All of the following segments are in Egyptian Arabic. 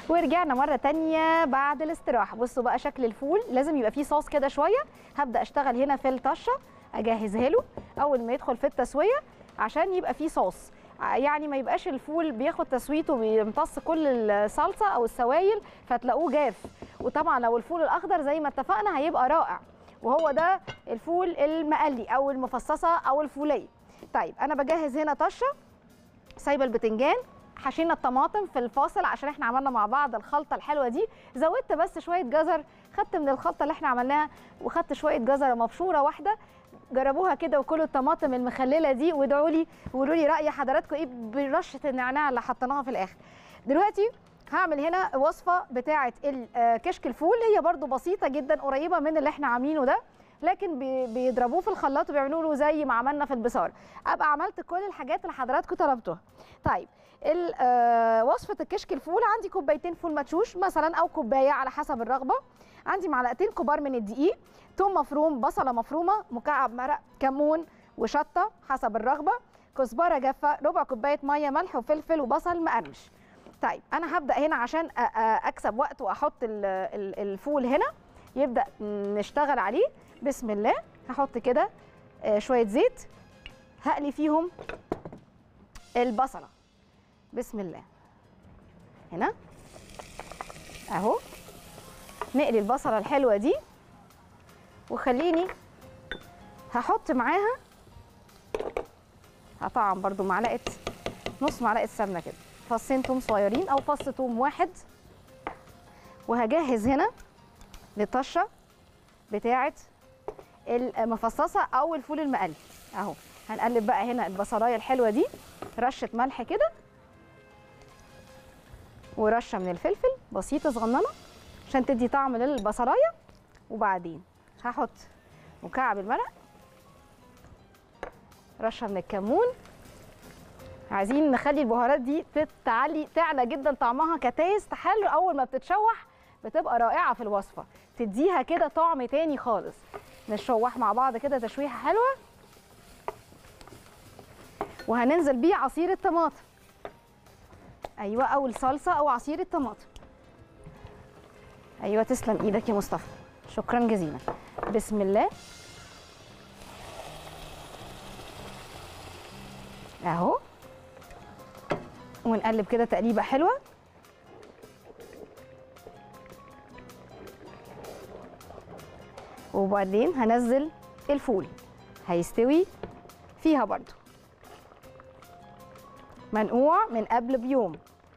ورجعنا مره تانية بعد الاستراحه بصوا بقى شكل الفول لازم يبقى فيه صوص كده شويه هبدا اشتغل هنا في الطشه اجهزها له اول ما يدخل في التسويه عشان يبقى فيه صوص يعني ما يبقاش الفول بياخد تسويته بيمتص كل الصلصه او السوائل فتلاقوه جاف وطبعا لو الفول الاخضر زي ما اتفقنا هيبقى رائع وهو ده الفول المقلي او المفصصه او الفوليه طيب انا بجهز هنا طشه سايبه البتنجان حشينا الطماطم في الفاصل عشان احنا عملنا مع بعض الخلطه الحلوه دي زودت بس شويه جزر خدت من الخلطه اللي احنا عملناها وخدت شويه جزره مبشوره واحده جربوها كده وكلوا الطماطم المخلله دي وادعوا لي وقولوا لي راي حضراتكم ايه برشه النعناع اللي حطيناها في الاخر دلوقتي هعمل هنا وصفه بتاعه كشك الفول هي برده بسيطه جدا قريبه من اللي احنا عاملينه ده لكن بيضربوه في الخلاط وبيعملوا له زي ما عملنا في البصار ابقى عملت كل الحاجات اللي حضراتكم طلبتوها طيب وصفه الكشك الفول عندي كوبايتين فول مدشوش مثلا او كوبايه على حسب الرغبه عندي معلقتين كبار من الدقيق توم مفروم بصله مفرومه مكعب مرق كمون وشطه حسب الرغبه كزبره جافه ربع كوبايه ميه ملح وفلفل وبصل مقرمش طيب انا هبدا هنا عشان اكسب وقت واحط الفول هنا يبدا نشتغل عليه بسم الله هحط كده شويه زيت هقلي فيهم البصله بسم الله هنا اهو نقلي البصله الحلوه دي وخليني هحط معاها هطعم برده معلقه نص معلقه سمنه كده فصين توم صغيرين او فص توم واحد وهجهز هنا للطشه بتاعه المفصصه او الفول المقلي اهو هنقلب بقى هنا البصلايه الحلوه دي رشه ملح كده ورشه من الفلفل بسيطه صغننه عشان تدي طعم للبصلايه وبعدين هحط مكعب المرق رشه من الكمون عايزين نخلي البهارات دي تعلي تعلى جدا طعمها كتايز حلو اول ما بتتشوح بتبقى رائعه في الوصفه تديها كده طعم تاني خالص نشوح مع بعض كده تشويحه حلوه وهننزل بيه عصير الطماطم ايوه او الصلصه او عصير الطماطم ايوه تسلم ايدك يا مصطفى شكرا جزيلا بسم الله اهو ونقلب كده تقليبه حلوه وبعدين هنزل الفول هيستوي فيها برضو منقوع من قبل بيوم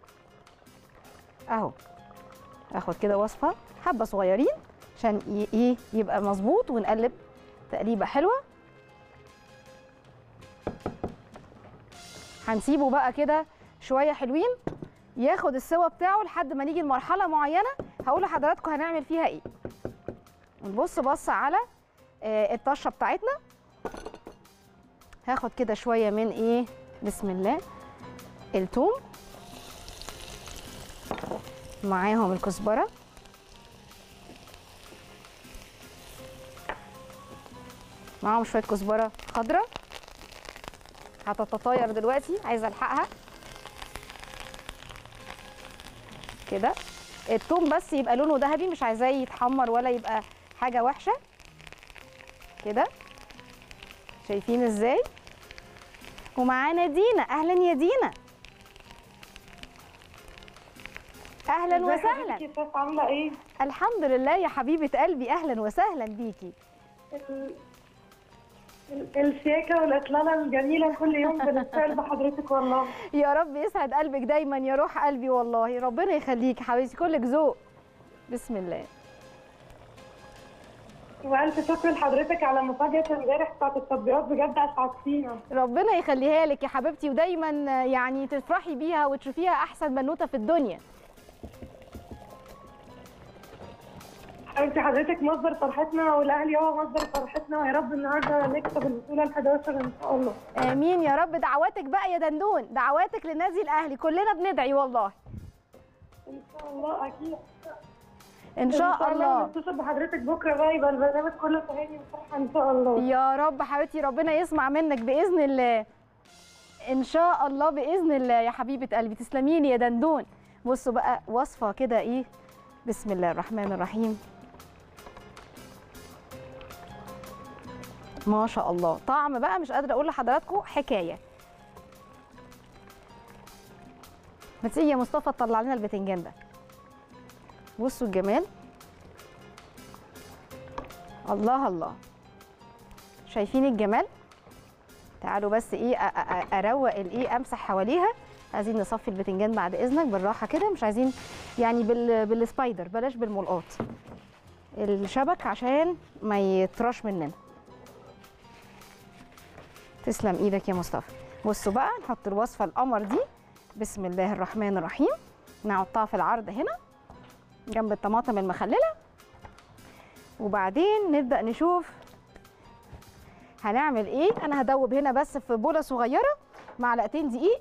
اهو اخد كده وصفه حبه صغيرين عشان ايه يبقى مظبوط ونقلب تقليبه حلوه هنسيبه بقى كده شويه حلوين ياخد السوا بتاعه لحد ما نيجي لمرحله معينه هقول لحضراتكم هنعمل فيها ايه نبص بص على آه الطشه بتاعتنا هاخد كده شويه من ايه بسم الله الثوم معاهم الكزبره معاهم شويه كزبره خضراء هتتطاير دلوقتي عايزه الحقها كده الثوم بس يبقى لونه ذهبي مش عايزاه يتحمر ولا يبقى حاجه وحشه كده شايفين ازاي ومعانا دينا اهلا يا دينا اهلا وسهلا كيف عامله ايه الحمد لله يا حبيبه قلبي اهلا وسهلا بيكي ال- ال- الشياكه والاطلاله الجميله كل يوم بنتفائل بحضرتك والله يا رب يسعد قلبك دايما يا روح قلبي والله ربنا يخليك حبيبتي كلك ذوق بسم الله والف شكر لحضرتك على مفاجاه امبارح بتاعت التطبيقات بجد اسعدتينا ربنا يخليها لك يا حبيبتي ودايما يعني تفرحي بيها وتشوفيها احسن بنوته في الدنيا حبيبتي حضرتك مصدر فرحتنا والاهلي هو مصدر فرحتنا ويا رب النهارده نكسب البطوله ال 11 ان شاء الله امين يا رب دعواتك بقى يا دندون دعواتك للنادي الاهلي كلنا بندعي والله ان شاء الله اكيد ان شاء الله نتصل بحضرتك بكره بقى يبقى البرنامج كله تهاني وفرحه ان شاء الله يا رب حبيبتي ربنا يسمع منك باذن الله ان شاء الله باذن الله يا حبيبه قلبي تسلميني يا دندون بصوا بقى وصفه كده ايه بسم الله الرحمن الرحيم ما شاء الله طعم بقى مش قادره اقول لحضراتكم حكايه ما تيجي يا مصطفى تطلع لنا البتنجان ده بصوا الجمال الله الله شايفين الجمال تعالوا بس ايه أ- أ- اروق الايه امسح حواليها عايزين نصفي البتنجان بعد اذنك بالراحه كده مش عايزين يعني بال بالسبايدر بلاش بالملقاط الشبك عشان ما يطرش مننا تسلم ايدك يا مصطفى بصوا بقى نحط الوصفه القمر دي بسم الله الرحمن الرحيم نحطها في العرض هنا جنب الطماطم المخلله وبعدين نبدا نشوف هنعمل ايه انا هدوب هنا بس في بوله صغيره معلقتين دقيق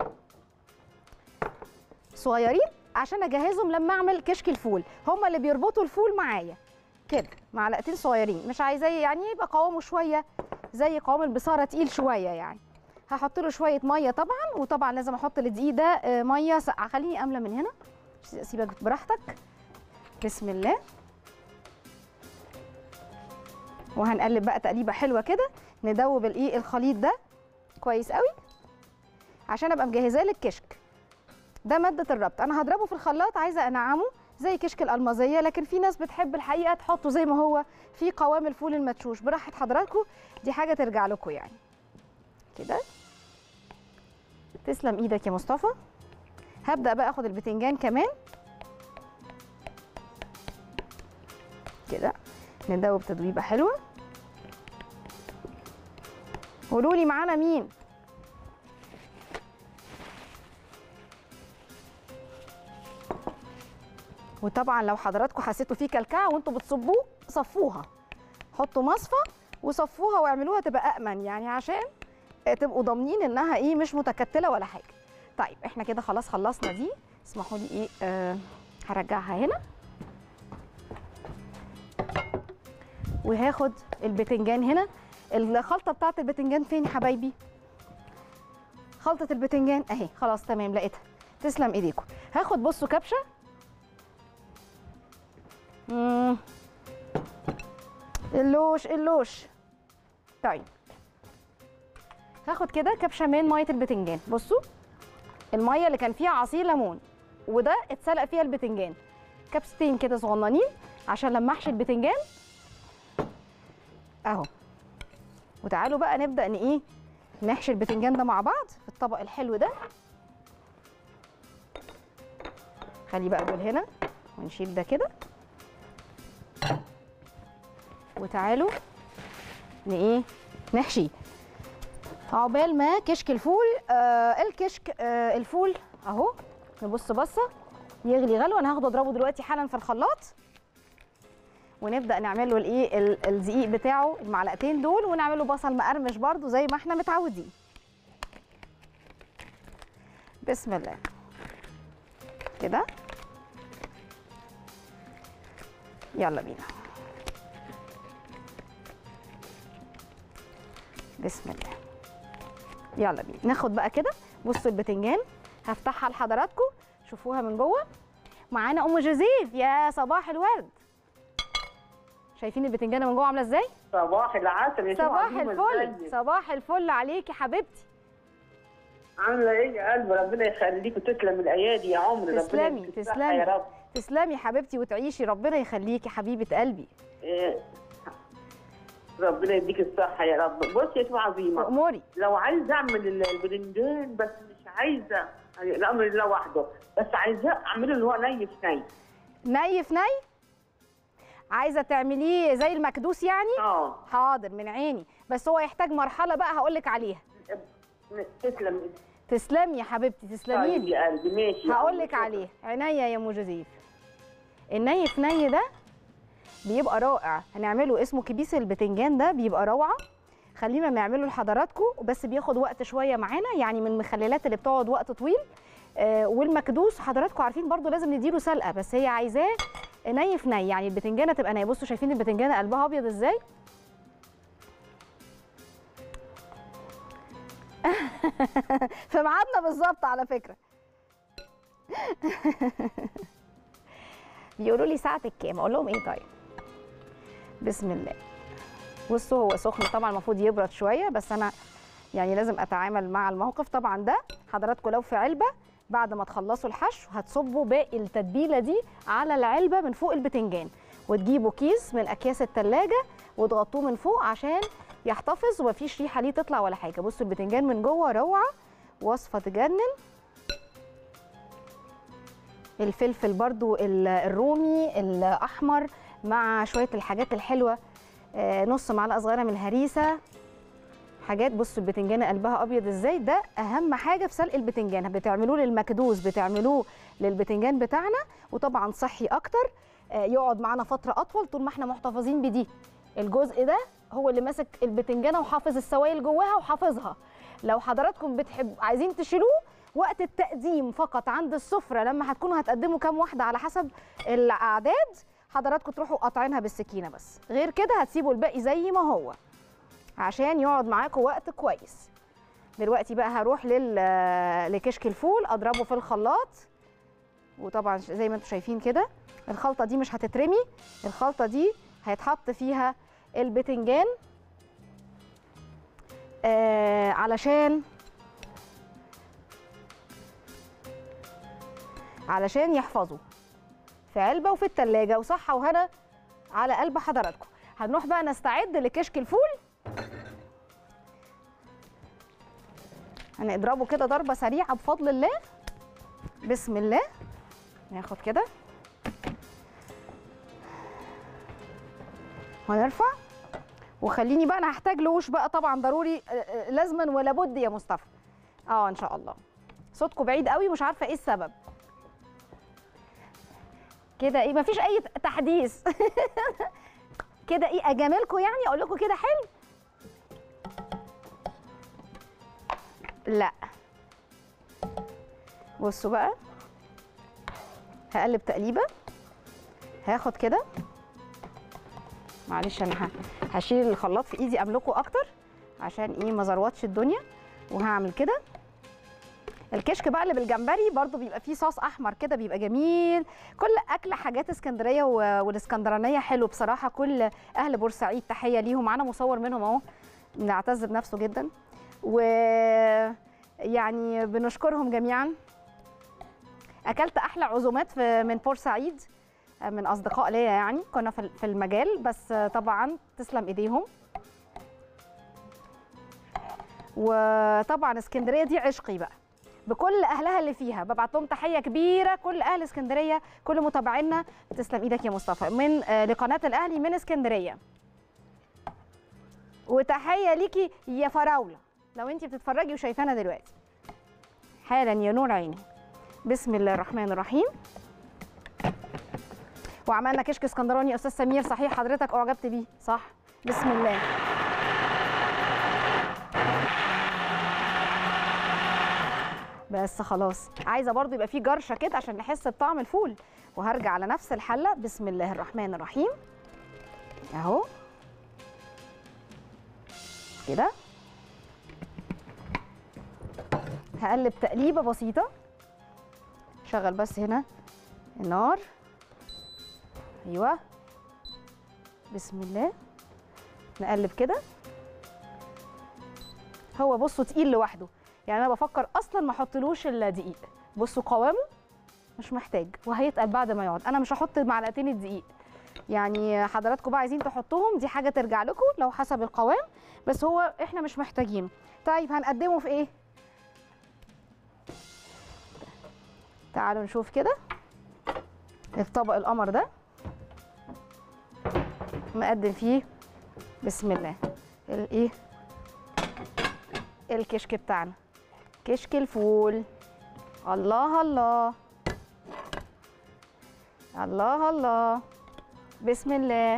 صغيرين عشان اجهزهم لما اعمل كشك الفول هما اللي بيربطوا الفول معايا كده معلقتين صغيرين مش عايزاه يعني يبقى قوامه شويه زي قوام البصاره تقيل شويه يعني هحط له شويه ميه طبعا وطبعا لازم احط للدقيق ده آه، ميه ساقعه خليني املى من هنا سيبك براحتك بسم الله وهنقلب بقى تقليبه حلوه كده ندوب الايه الخليط ده كويس قوي عشان ابقى مجهزاه للكشك ده ماده الربط انا هضربه في الخلاط عايزه انعمه زي كشك الالمازيه لكن في ناس بتحب الحقيقه تحطه زي ما هو في قوام الفول المدشوش براحه حضراتكم دي حاجه ترجع لكم يعني كده تسلم ايدك يا مصطفى هبدا بقى اخد البتنجان كمان كده ندوب تدويبه حلوه قولوا لي معانا مين وطبعا لو حضراتكم حسيتوا فيه كلكعه وانتوا بتصبوه صفوها حطوا مصفى وصفوها واعملوها تبقى امن يعني عشان تبقوا ضامنين انها ايه مش متكتله ولا حاجه طيب احنا كده خلاص خلصنا دي اسمحوا لي ايه آه هرجعها هنا وهاخد البتنجان هنا الخلطه بتاعت البتنجان فين يا حبايبي خلطه البتنجان اهي خلاص تمام لقيتها تسلم ايديكم هاخد بصوا كبشه مم. اللوش اللوش طيب هاخد كده كبشه من ميه البتنجان بصوا الميه اللي كان فيها عصير ليمون وده اتسلق فيها البتنجان كبستين كده صغننين عشان لما احشي البتنجان اهو وتعالوا بقى نبدا ان ايه نحشي البتنجان ده مع بعض في الطبق الحلو ده خلي بقى دول هنا ونشيل ده كده وتعالوا ن ايه نحشي عقبال ما كشك الفول آه الكشك آه الفول اهو نبص بصه يغلي غلوه انا هاخده اضربه دلوقتي حالا في الخلاط ونبدا نعمل له الايه ال- الدقيق بتاعه المعلقتين دول ونعمل له بصل مقرمش برده زي ما احنا متعودين بسم الله كده يلا بينا بسم الله يلا بينا ناخد بقى كده بصوا البتنجان هفتحها لحضراتكم شوفوها من جوه معانا ام جوزيف يا صباح الورد شايفين البتنجانه من جوه عامله ازاي صباح العسل يا صباح عظيمة الفل ازيك؟ صباح الفل عليكي حبيبتي عامله ايه يا قلب ربنا يخليك وتسلم الايادي يا عمر ربنا تسلمي، يديك الصحة تسلمي. يا رب تسلمي حبيبتي وتعيشي ربنا يخليكي حبيبه قلبي إيه، ربنا يديك الصحه يا رب بصي يا شو عظيمه اموري لو عايزه اعمل ال- البرنجان بس مش عايزه يعني الامر لله وحده بس عايزاه اعمله اللي هو ني في ني ني في ني عايزه تعمليه زي المكدوس يعني اه حاضر من عيني بس هو يحتاج مرحله بقى هقول لك عليها تسلم تسلمي يا حبيبتي تسلمي طيب لي يا قلبي ماشي يا هقول عمر، لك شكراً. عليه عينيا يا ام جوزيف الني في ني ده بيبقى رائع هنعمله اسمه كبيس البتنجان ده بيبقى روعه خلينا نعمله لحضراتكم بس بياخد وقت شويه معانا يعني من المخللات اللي بتقعد وقت طويل آه والمكدوس حضراتكم عارفين برضو لازم نديله سلقه بس هي عايزاه ني في ني يعني البتنجانه تبقى نيه بصوا شايفين البتنجانه قلبها ابيض ازاي في ميعادنا بالظبط على فكره بيقولوا لي ساعتك كام اقول لهم ايه طيب بسم الله بصوا هو سخن طبعا المفروض يبرد شويه بس انا يعني لازم اتعامل مع الموقف طبعا ده حضراتكم لو في علبه بعد ما تخلصوا الحشو هتصبوا باقي التتبيله دي على العلبه من فوق البتنجان وتجيبوا كيس من اكياس التلاجة وتغطوه من فوق عشان يحتفظ ومفيش ريحه ليه تطلع ولا حاجه بصوا البتنجان من جوه روعه وصفه تجنن الفلفل برضو ال- الرومي الاحمر مع شويه الحاجات الحلوه آه، نص معلقه صغيره من الهريسه حاجات بصوا البتنجانه قلبها ابيض ازاي ده اهم حاجه في سلق البتنجان بتعملوه للمكدوس بتعملوه للبتنجان بتاعنا وطبعا صحي اكتر آه، يقعد معانا فتره اطول طول ما احنا محتفظين بدي الجزء ده هو اللي ماسك البتنجانه وحافظ السوائل جواها وحافظها لو حضراتكم بتحب عايزين تشيلوه وقت التقديم فقط عند السفره لما هتكونوا هتقدموا كام واحده على حسب الاعداد حضراتكم تروحوا قاطعينها بالسكينه بس غير كده هتسيبوا الباقي زي ما هو عشان يقعد معاكم وقت كويس دلوقتي بقى هروح لل لكشك الفول اضربه في الخلاط وطبعا زي ما انتم شايفين كده الخلطه دي مش هتترمي الخلطه دي هيتحط فيها البتنجان آه علشان علشان يحفظوا في علبه وفي التلاجة وصحه وهنا على قلب حضراتكم هنروح بقى نستعد لكشك الفول هنضربه كده ضربه سريعه بفضل الله بسم الله ناخد كده وهنرفع وخليني بقى انا هحتاج لوش بقى طبعا ضروري آه، آه، لازما ولا بد يا مصطفى اه ان شاء الله صوتكم بعيد قوي مش عارفه ايه السبب كده ايه مفيش اي تحديث كده ايه اجاملكم يعني اقول لكم كده حلو لا بصوا بقى هقلب تقليبه هاخد كده معلش انا ه- هشيل الخلاط في ايدي املكه اكتر عشان ايه ما زروتش الدنيا وهعمل كده الكشك بقى اللي بالجمبري برضو بيبقى فيه صوص احمر كده بيبقى جميل كل اكل حاجات اسكندريه و- والاسكندرانيه حلو بصراحه كل اهل بورسعيد تحيه ليهم معانا مصور منهم اهو نعتز بنفسه جدا و يعني بنشكرهم جميعا اكلت احلى عزومات في من بورسعيد من اصدقاء ليا يعني كنا في في المجال بس طبعا تسلم ايديهم وطبعا اسكندريه دي عشقي بقى بكل اهلها اللي فيها ببعت لهم تحيه كبيره كل اهل اسكندريه كل متابعينا تسلم ايدك يا مصطفى من آه، لقناه الاهلي من اسكندريه وتحيه ليكي يا فراوله لو انت بتتفرجي وشايفانا دلوقتي حالا يا نور عيني بسم الله الرحمن الرحيم وعملنا كشك اسكندراني يا استاذ سمير صحيح حضرتك اعجبت بيه صح بسم الله بس خلاص عايزه برضو يبقى فيه جرشه كده عشان نحس بطعم الفول وهرجع على نفس الحله بسم الله الرحمن الرحيم اهو كده هقلب تقليبه بسيطه شغل بس هنا النار ايوه بسم الله نقلب كده هو بصوا تقيل لوحده يعني انا بفكر اصلا ما احطلوش الدقيق بصوا قوامه مش محتاج وهيتقل بعد ما يقعد انا مش هحط معلقتين الدقيق يعني حضراتكم بقى عايزين تحطوهم دي حاجه ترجع لكم لو حسب القوام بس هو احنا مش محتاجينه طيب هنقدمه في ايه تعالوا نشوف كده الطبق القمر ده مقدم فيه بسم الله الايه الكشك بتاعنا كشك الفول الله الله الله الله بسم الله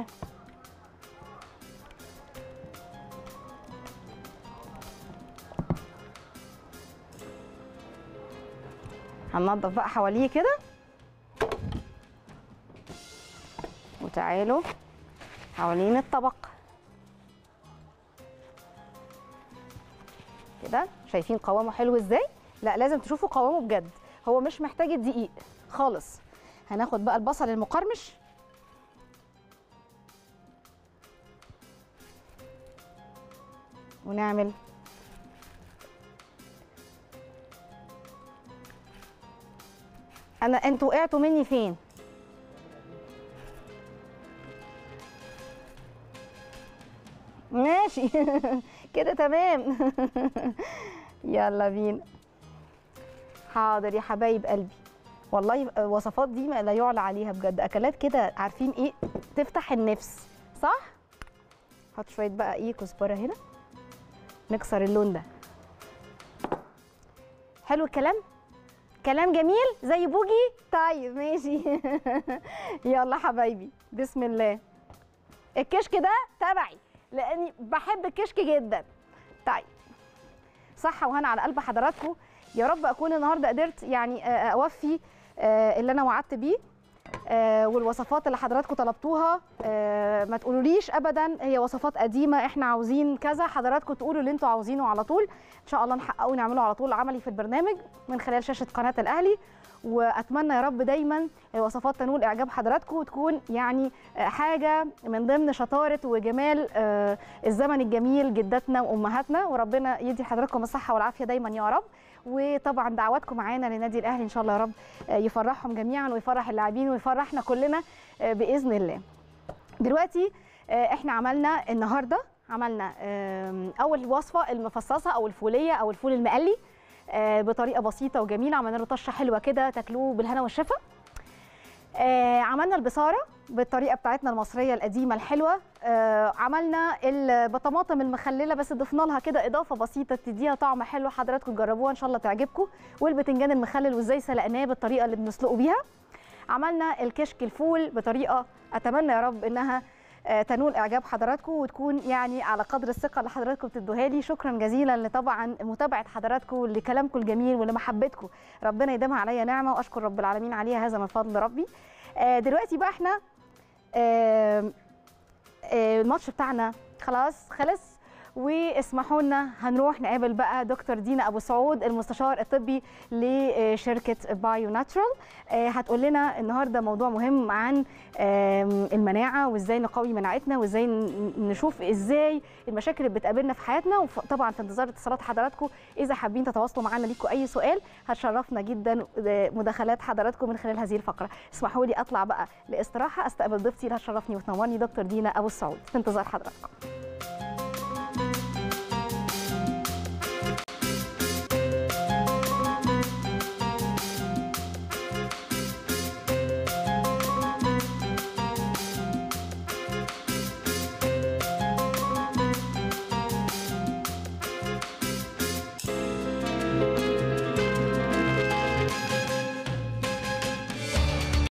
هننضف بقى حواليه كده وتعالوا حوالين الطبق كده شايفين قوامه حلو ازاي لا لازم تشوفوا قوامه بجد هو مش محتاج الدقيق خالص هناخد بقى البصل المقرمش ونعمل انا انتوا وقعتوا مني فين ماشي كده تمام يلا بينا حاضر يا حبايب قلبي والله الوصفات دي ما لا يعلى عليها بجد اكلات كده عارفين ايه تفتح النفس صح حط شويه بقى ايه كزبره هنا نكسر اللون ده حلو الكلام كلام جميل زي بوجي طيب ماشي يلا حبايبي بسم الله الكشك ده تبعي لاني بحب الكشك جدا طيب صحه وهنا على قلب حضراتكم يا رب اكون النهارده قدرت يعني آه، اوفي آه، اللي انا وعدت بيه آه، والوصفات اللي حضراتكم طلبتوها آه، ما تقولوليش ابدا هي وصفات قديمه احنا عاوزين كذا حضراتكم تقولوا اللي انتوا عاوزينه على طول ان شاء الله نحققه ونعمله على طول عملي في البرنامج من خلال شاشه قناه الاهلي واتمنى يا رب دايما الوصفات تنول اعجاب حضراتكم وتكون يعني آه، حاجه من ضمن شطاره وجمال آه، الزمن الجميل جداتنا وامهاتنا وربنا يدي حضراتكم الصحه والعافيه دايما يا رب وطبعا دعواتكم معانا لنادي الاهلي ان شاء الله يا رب آه، يفرحهم جميعا ويفرح اللاعبين ويفرحنا كلنا آه، باذن الله دلوقتي آه، احنا عملنا النهارده عملنا آم، اول وصفه المفصصه او الفوليه او الفول المقلي آه، بطريقه بسيطه وجميله عملنا له طشه حلوه كده تاكلوه بالهنا والشفا آه، عملنا البصاره بالطريقه بتاعتنا المصريه القديمه الحلوه آه، عملنا البطماطم المخلله بس ضفنا لها كده اضافه بسيطه تديها طعم حلو حضراتكم تجربوها ان شاء الله تعجبكم والبتنجان المخلل وازاي سلقناه بالطريقه اللي بنسلقه بيها عملنا الكشك الفول بطريقه اتمنى يا رب انها آه، تنول اعجاب حضراتكم وتكون يعني على قدر الثقه اللي حضراتكم بتدوها لي شكرا جزيلا لطبعا متابعه حضراتكم لكلامكم الجميل ولمحبتكم ربنا يديمها عليا نعمه واشكر رب العالمين عليها هذا من فضل ربي آه، دلوقتي بقى احنا آه، آه، الماتش بتاعنا خلاص خلص واسمحوا لنا هنروح نقابل بقى دكتور دينا ابو سعود المستشار الطبي لشركه بايو ناتشرال آه، هتقول لنا النهارده موضوع مهم عن آم، المناعه وازاي نقوي مناعتنا وازاي ن- نشوف ازاي المشاكل اللي بتقابلنا في حياتنا وطبعا في انتظار اتصالات حضراتكم اذا حابين تتواصلوا معنا ليكم اي سؤال هتشرفنا جدا آه، مداخلات حضراتكم من خلال هذه الفقره اسمحوا لي اطلع بقى لاستراحه استقبل ضيفتي اللي هتشرفني وتنورني دكتور دينا ابو السعود في انتظار حضراتكم